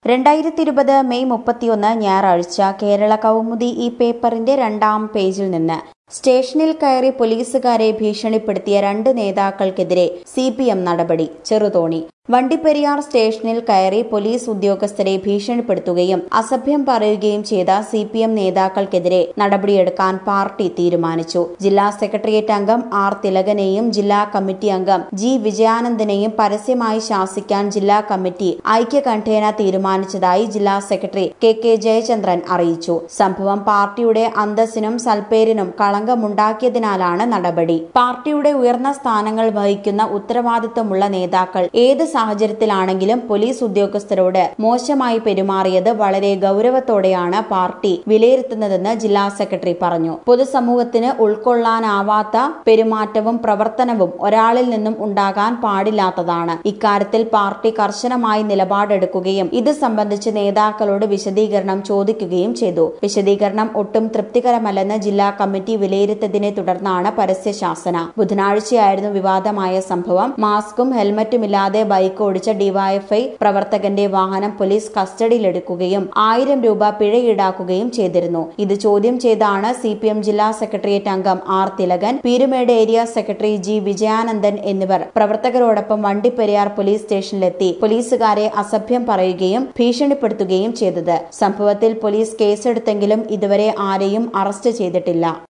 രണ്ടായിരത്തി ഇരുപത് മെയ് മുപ്പത്തിയൊന്ന് ഞായറാഴ്ച കേരള കൗമുദി ഈ പേപ്പറിന്റെ രണ്ടാം പേജിൽ നിന്ന് സ്റ്റേഷനിൽ കയറി പോലീസുകാരെ ഭീഷണിപ്പെടുത്തിയ രണ്ട് നേതാക്കൾക്കെതിരെ സി പി എം നടപടി ചെറുതോണി വണ്ടിപ്പെരിയാർ സ്റ്റേഷനിൽ കയറി പോലീസ് ഉദ്യോഗസ്ഥരെ ഭീഷണിപ്പെടുത്തുകയും അസഭ്യം പറയുകയും ചെയ്ത സി പി എം നേതാക്കൾക്കെതിരെ നടപടിയെടുക്കാൻ പാർട്ടി തീരുമാനിച്ചു ജില്ലാ സെക്രട്ടേറിയറ്റ് അംഗം ആർ തിലകനെയും ജില്ലാ കമ്മിറ്റി അംഗം ജി വിജയാനന്ദനെയും പരസ്യമായി ശാസിക്കാൻ ജില്ലാ കമ്മിറ്റി ഐക്യകണ്ഠേന തീരുമാനിച്ചതായി ജില്ലാ സെക്രട്ടറി കെ കെ ജയചന്ദ്രൻ അറിയിച്ചു സംഭവം പാർട്ടിയുടെ അന്തസ്സിനും സൽപ്പേരിനും കളങ്കമുണ്ടാക്കിയതിനാലാണ് നടപടി പാർട്ടിയുടെ ഉയർന്ന സ്ഥാനങ്ങൾ വഹിക്കുന്ന ഉത്തരവാദിത്തമുള്ള നേതാക്കൾ ഏത് സാഹചര്യത്തിലാണെങ്കിലും പോലീസ് ഉദ്യോഗസ്ഥരോട് മോശമായി പെരുമാറിയത് വളരെ ഗൗരവത്തോടെയാണ് പാർട്ടി വിലയിരുത്തുന്നതെന്ന് ജില്ലാ സെക്രട്ടറി പറഞ്ഞു പൊതുസമൂഹത്തിന് ഉൾക്കൊള്ളാനാവാത്ത പെരുമാറ്റവും പ്രവർത്തനവും ഒരാളിൽ നിന്നും ഉണ്ടാകാൻ പാടില്ലാത്തതാണ് ഇക്കാര്യത്തിൽ പാർട്ടി കർശനമായി നിലപാടെടുക്കുകയും ഇത് സംബന്ധിച്ച് നേതാക്കളോട് വിശദീകരണം ചോദിക്കുകയും ചെയ്തു വിശദീകരണം ഒട്ടും തൃപ്തികരമല്ലെന്ന് ജില്ലാ കമ്മിറ്റി വിലയിരുത്തിയതിനെ തുടർന്നാണ് പരസ്യശാസന ബുധനാഴ്ചയായിരുന്നു വിവാദമായ സംഭവം മാസ്കും ഹെൽമറ്റുമില്ലാതെ ബൈക്ക് ഓടിച്ച ഡിവൈഎഫ്ഐ പ്രവർത്തകന്റെ വാഹനം പോലീസ് കസ്റ്റഡിയിലെടുക്കുകയും ആയിരം രൂപ പിഴ ഈടാക്കുകയും ചെയ്തിരുന്നു ഇത് ചോദ്യം ചെയ്താണ് സി പി എം ജില്ലാ സെക്രട്ടേറിയറ്റ് അംഗം R Thilakan Peermade area secretary G Vijayanandan എന്നിവർ പ്രവർത്തകരോടൊപ്പം വണ്ടിപ്പെരിയാർ പോലീസ് സ്റ്റേഷനിലെത്തി പോലീസുകാരെ അസഭ്യം പറയുകയും ഭീഷണിപ്പെടുത്തുകയും ചെയ്തത് സംഭവത്തിൽ പോലീസ് കേസെടുത്തെങ്കിലും ഇതുവരെ ആരെയും അറസ്റ്റ് ചെയ്തിട്ടില്ല